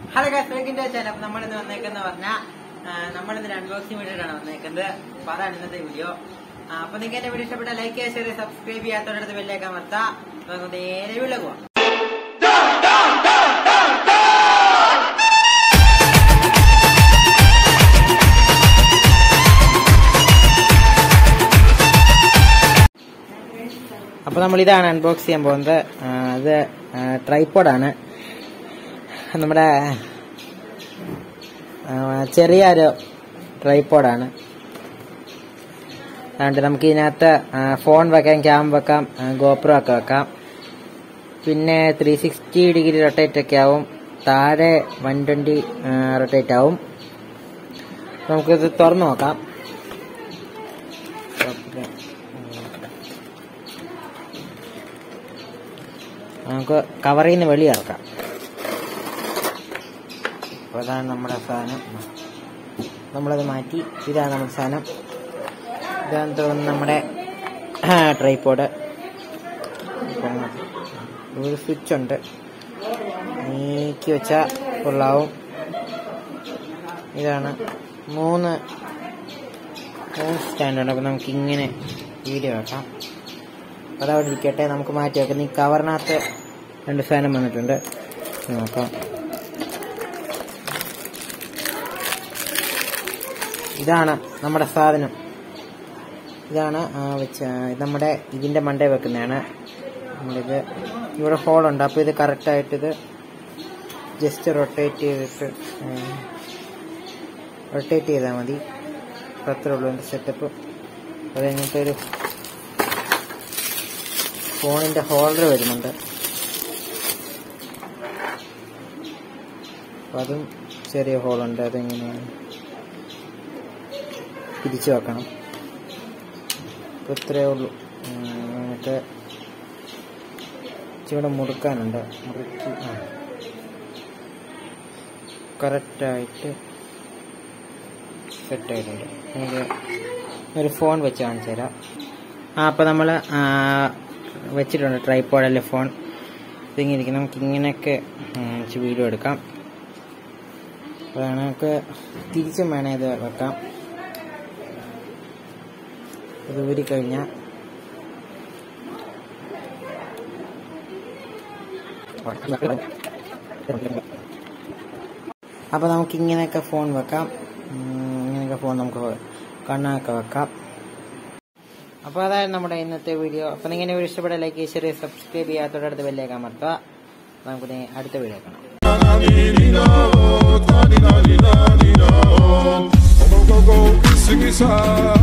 Hello ഗസ്ബെക്കിന്റെ channel അപ്പൊ നമ്മളിന്ന് വന്നേക്കെന്ന് പറഞ്ഞാൽ നമ്മളിന്ന് അൺബോക്സിംഗ് വീഡിയോയിലാണ് വന്നേക്കുന്നത് അപ്പൊ അതാണ് ഇന്നത്തെ വീഡിയോ അപ്പൊ നിങ്ങൾക്ക് എന്റെ വീഡിയോ ഇഷ്ടപ്പെട്ട ലൈക്ക് ചെയ്യുക ഷെയർ സബ്സ്ക്രൈബ് ചെയ്യാത്തവരുടെ ബെല്ലേക്ക് അമർത്താം അപ്പൊ നമുക്ക് നേരെ വീട്ടിൽ പോവാം അപ്പൊ നമ്മൾ ഇതാണ് അൺബോക്സ് ചെയ്യാൻ പോകുന്നത് ആ, ഇത് ട്രൈപ്പോഡാണ് നമ്മുടെ ആ, ചെറിയൊരു ട്രൈപ്പോഡാണ് അതുകൊണ്ട് നമുക്ക് ഇതിനകത്ത് ആ, ഫോൺ വെക്കാം ക്യാം വെക്കാം ആ, ഗോപ്രോ ഒക്കെ വെക്കാം പിന്നെ ത്രീ സിക്സ്റ്റി ഡിഗ്രി റൊട്ടേറ്റ് ഒക്കെ ആവും താഴെ വൺ ട്വന്റി റൊട്ടേറ്റ് ആവും നമുക്കിത് തുറന്നു നോക്കാം നമുക്ക് കവറിൽ നിന്ന് വെളിയിറക്കാം അപ്പോൾ അതാണ് നമ്മുടെ സാധനം നമ്മളത് മാറ്റി ഇതാണ് നമ്മുടെ സാധനം ഇതാണ് തോന്നുന്നു നമ്മുടെ ട്രൈപ്പോഡ് ഒരു സ്വിച്ച് ഉണ്ട് നീക്കി വെച്ചാൽ ഫുള്ളാവും ഇതാണ് മൂന്ന് മൂന്ന് സ്റ്റാൻഡ് ഉണ്ട് അപ്പം നമുക്ക് ഇങ്ങനെ വീഡിയോ വെക്കാം അതവിടെ ഇരിക്കട്ടെ നമുക്ക് മാറ്റി വെക്കാം ഈ കവറിനകത്ത് രണ്ട് സാധനം വന്നിട്ടുണ്ട് ഇത് നോക്കാം ഇതാണ് നമ്മുടെ സാധനം ഇതാണ് ആ, വെച്ച ഇത് നമ്മുടെ ഇതിന്റെ മണ്ടേ വെക്കുന്നതാണ് നമ്മളിത് ഇവിടെ ഹോളുണ്ട് അപ്പോൾ ഇത് കറക്റ്റായിട്ട് ഇത് ജസ്റ്റ് റൊട്ടേറ്റ് ചെയ്തിട്ട് റൊട്ടേറ്റ് ചെയ്താൽ മതി അപ്പോൾ അത്രേ ഉള്ളൂ എൻ്റെ സെറ്റപ്പ് അത് കഴിഞ്ഞിട്ട് ഒരു ഫോണിന്റെ ഹോൾഡർ വരുന്നുണ്ട് അപ്പൊ അതും ചെറിയ ഹോളുണ്ട് അതെങ്ങനെയാണ് പിരിച്ചു വെക്കണം അപ്പൊ ഇത്രയേ ഉള്ളൂ ഉം, എന്നിട്ട് ഇച്ചിരി മുറുക്കാനുണ്ട് മുറുക്കി കറക്റ്റായിട്ട് സെറ്റായിട്ടുണ്ട് നമുക്ക് ഒരു ഫോൺ വെച്ച് കാണിച്ചു തരാം ആ അപ്പം നമ്മൾ വെച്ചിട്ടുണ്ട് ട്രൈപ്പോഡല്ലേ ഫോൺ ഇതിങ്ങനെ ഇരിക്കും നമുക്ക് ഇങ്ങനെയൊക്കെ ഉം, ഇച്ചിരി വീഡിയോ എടുക്കാം അപ്പോൾ നമുക്ക് തിരിച്ചും വേണേൽ ഇത് വെക്കാം ഇത് ഊരിക്കഴിഞ്ഞാൽ അപ്പോൾ നമുക്ക് ഇങ്ങനെയൊക്കെ ഫോൺ വെക്കാം ഉം, ഇങ്ങനെയൊക്കെ ഫോൺ നമുക്ക് കണ്ണൊക്കെ വെക്കാം അപ്പോൾ അതായത് നമ്മുടെ ഇന്നത്തെ വീഡിയോ അപ്പോൾ നിങ്ങൾ വീഡിയോ ഇഷ്ടപ്പെട്ട ലൈക്ക് ഷെയർ സബ്സ്ക്രൈബ് ചെയ്യാത്തവരുടെ ബെല്ലേക്ക് അമർത്തുക നമുക്ക് ഇനി അടുത്ത വീഡിയോ കാണാം Go, go, go, sing it, sir.